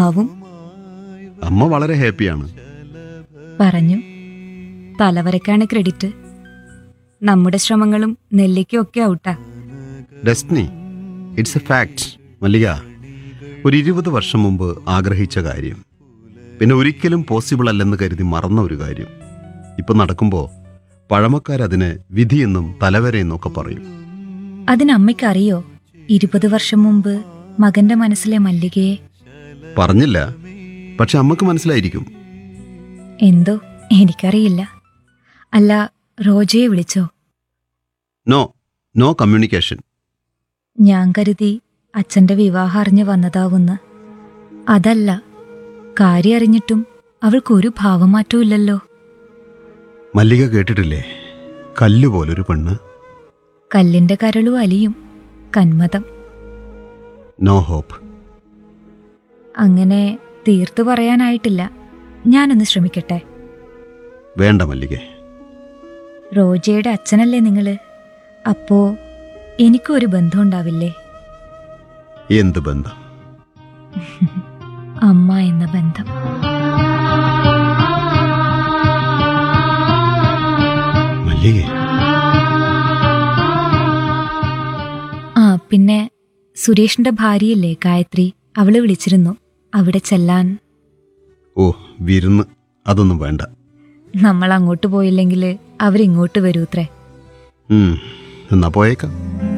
ആവും അമ്മ വളരെ ഹാപ്പിയാണ് പറഞ്ഞു തലവരക്കാണ് ക്രെഡിറ്റ് നമ്മുടെ ശ്രമങ്ങളും നെല്ലിക്കും ഒക്കെ outta destiny it's a fact Mallika ഒരു ഇരുപത് വർഷം മുമ്പ് ആഗ്രഹിച്ച കാര്യം പിന്നെ ഒരിക്കലും പോസിബിൾ അല്ലെന്ന് കരുതി മറന്ന ഒരു കാര്യം ഇപ്പം നടക്കുമ്പോൾ പഴമക്കാരതിന് വിധിയെന്നും തലവരെയെന്നും ഒക്കെ പറയും അതിന് അമ്മയ്ക്കറിയോ ഇരുപത് വർഷം മുമ്പ് മകന്റെ മനസ്സിലെ മല്ലികയെ പറഞ്ഞില്ല പക്ഷെ അമ്മക്ക് മനസ്സിലായിരിക്കും എന്തോ എനിക്കറിയില്ല അല്ല റോജയെ വിളിച്ചോ നോ നോ കമ്മ്യൂണിക്കേഷൻ ഞാൻ കരുതി അച്ഛന്റെ വിവാഹം അറിഞ്ഞു വന്നതാവുന്ന് അതല്ല കാര്യം അറിഞ്ഞിട്ടും അവൾക്കൊരു ഭാവമാറ്റവും ഇല്ലല്ലോ മല്ലിക കേട്ടിട്ടില്ലേ കല്ലുപോലൊരു പെണ്ണ് കല്ലിന്റെ കരളു അലിയും കന്മതം നോ ഹോപ്പ് അങ്ങനെ തീർത്തു പറയാനായിട്ടില്ല ഞാനൊന്ന് ശ്രമിക്കട്ടെ വേണ്ട മല്ലികേ റോജയുടെ അച്ഛനല്ലേ നിങ്ങള് അപ്പോ എനിക്കും ഒരു ബന്ധം ഉണ്ടാവില്ലേ എന്ത് ബന്ധം അമ്മ എന്ന ബന്ധം മല്ലികേ ആ പിന്നെ സുരേഷിന്റെ ഭാര്യയില്ലേ ഗായത്രി അവള് വിളിച്ചിരുന്നു അവിടെ ചെല്ലാൻ ഓ വിരുന്ന് അതൊന്നും വേണ്ട നമ്മൾ അങ്ങോട്ട് പോയില്ലെങ്കിൽ അവരിങ്ങോട്ട് വരൂത്രേ ഉം, എന്നാ പോയേക്കാം